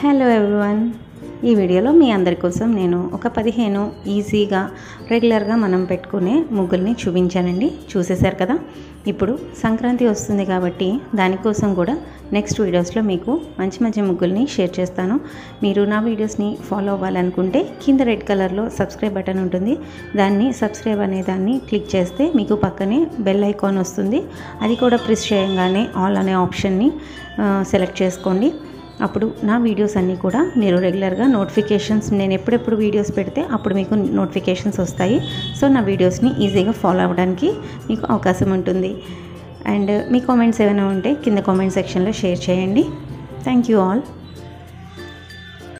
hello everyone ఈ వీడియోలో మీ అందరి కోసం నేను ఒక పదిహేను ఈజీగా రెగ్యులర్గా మనం పెట్టుకునే ముగ్గుల్ని చూపించానండి చూసేశారు కదా ఇప్పుడు సంక్రాంతి వస్తుంది కాబట్టి దానికోసం కూడా నెక్స్ట్ వీడియోస్లో మీకు మంచి మంచి ముగ్గుల్ని షేర్ చేస్తాను మీరు నా వీడియోస్ని ఫాలో అవ్వాలనుకుంటే కింద రెడ్ కలర్లో సబ్స్క్రైబ్ బటన్ ఉంటుంది దాన్ని సబ్స్క్రైబ్ అనే దాన్ని క్లిక్ చేస్తే మీకు పక్కనే బెల్ ఐకాన్ వస్తుంది అది కూడా ప్రెస్ చేయగానే ఆల్ అనే ఆప్షన్ని సెలెక్ట్ చేసుకోండి అప్పుడు నా వీడియోస్ అన్నీ కూడా మీరు రెగ్యులర్గా నోటిఫికేషన్స్ నేను ఎప్పుడెప్పుడు వీడియోస్ పెడితే అప్పుడు మీకు నోటిఫికేషన్స్ వస్తాయి సో నా వీడియోస్ని ఈజీగా ఫాలో అవ్వడానికి మీకు అవకాశం ఉంటుంది అండ్ మీ కామెంట్స్ ఏమైనా ఉంటే కింద కామెంట్ సెక్షన్లో షేర్ చేయండి థ్యాంక్ యూ ఆల్